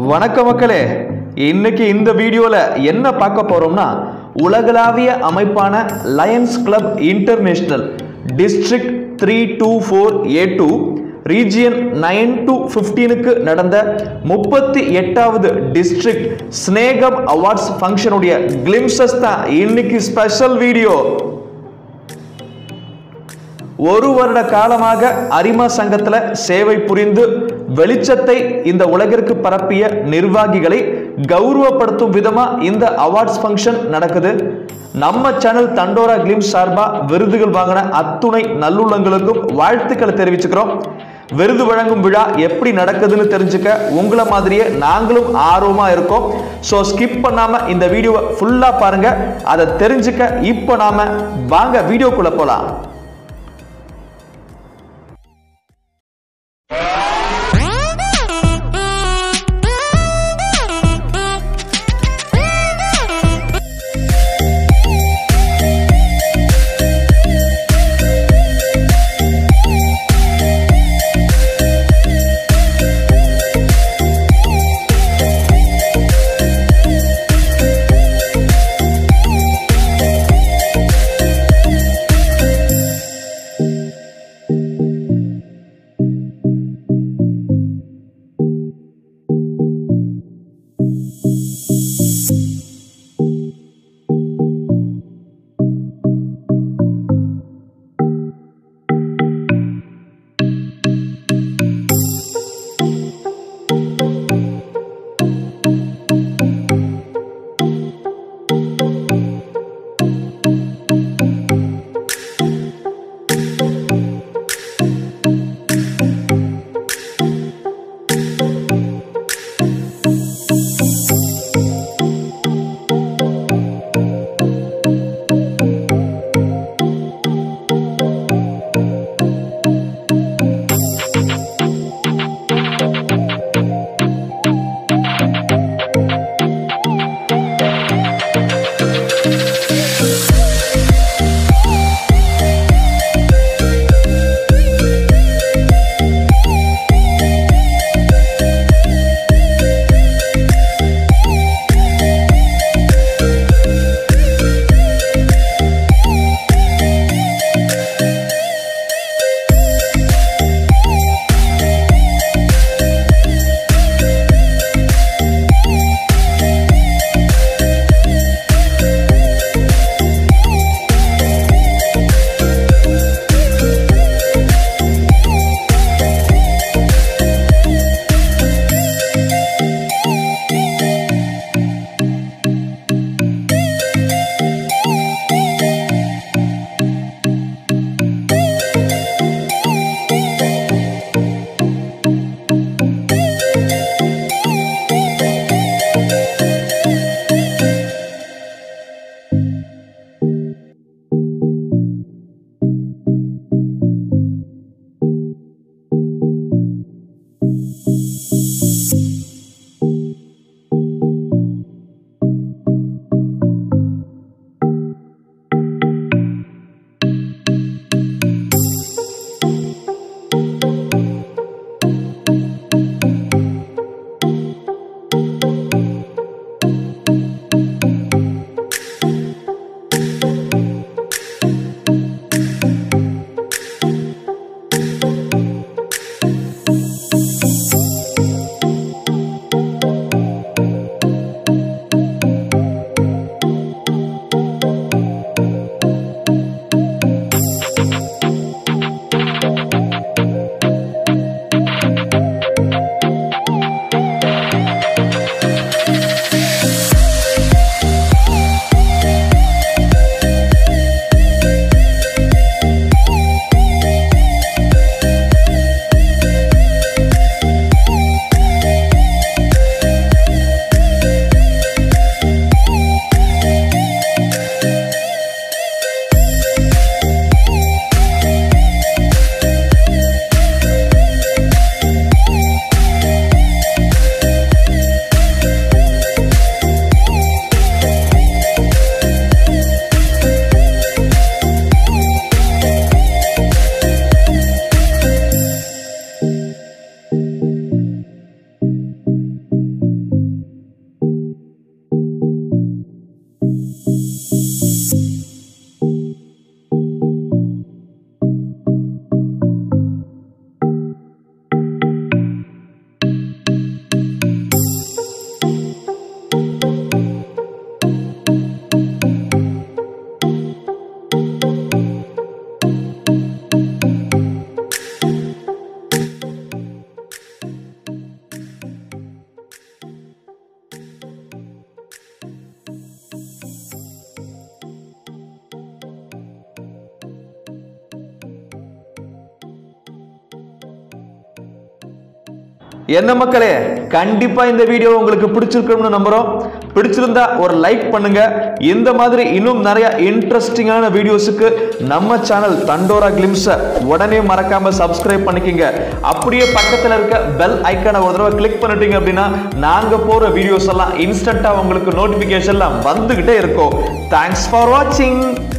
வணக்கம் மக்களே இன்னைக்கு இந்த வீடியோவில் என்ன பார்க்க போறோம்னா உலகளாவிய அமைப்பான Lions Club International District three two four A two region nine to ஃபிஃப்டீனுக்கு நடந்த முப்பத்தி எட்டாவது டிஸ்ட்ரிக்ட் ஸ்னேகம் அவார்ட்ஸ் ஃபங்க்ஷனுடைய கிளிம்சஸ் தான் இன்னைக்கு ஸ்பெஷல் வீடியோ ஒரு வருட காலமாக அரிமா சங்கத்துல சேவை புரிந்து வெளிச்சத்தை இந்த உலகிற்கு பரப்பிய நிர்வாகிகளை கௌரவப்படுத்தும் விதமா இந்த அவார்ட்ஸ் ஃபங்க்ஷன் நடக்குது நம்ம சேனல் தண்டோரா கிளிம்ஸ் சார்பா விருதுகள் வாங்கின அத்துணை நல்லுள்ளங்களுக்கும் வாழ்த்துக்களை தெரிவிச்சுக்கிறோம் விருது வழங்கும் விழா எப்படி நடக்குதுன்னு தெரிஞ்சுக்க உங்களை மாதிரியே நாங்களும் ஆர்வமா இருக்கோம் ஸோ ஸ்கிப் பண்ணாம இந்த வீடியோவை ஃபுல்லா பாருங்க அதை தெரிஞ்சுக்க இப்போ நாம வாங்க வீடியோக்குள்ள போலாம் என்ன மக்களே கண்டிப்பா இந்த வீடியோ உங்களுக்கு பிடிச்சிருக்கும்னு நம்புறோம் பிடிச்சிருந்தா ஒரு லைக் பண்ணுங்க இந்த மாதிரி இன்னும் நிறைய இன்ட்ரெஸ்டிங்கான வீடியோஸுக்கு நம்ம சேனல் தண்டோரா கிளிம்ஸை உடனே மறக்காம சப்ஸ்கிரைப் பண்ணிக்கங்க அப்படியே பக்கத்துல இருக்க பெல் ஐக்கானை ஒரு தடவை கிளிக் பண்ணிட்டீங்க அப்படின்னா நாங்க போற வீடியோஸ் எல்லாம் இன்ஸ்டன்டா உங்களுக்கு நோட்டிபிகேஷன்ல வந்துகிட்டே இருக்கும் தேங்க்ஸ் ஃபார் வாட்சிங்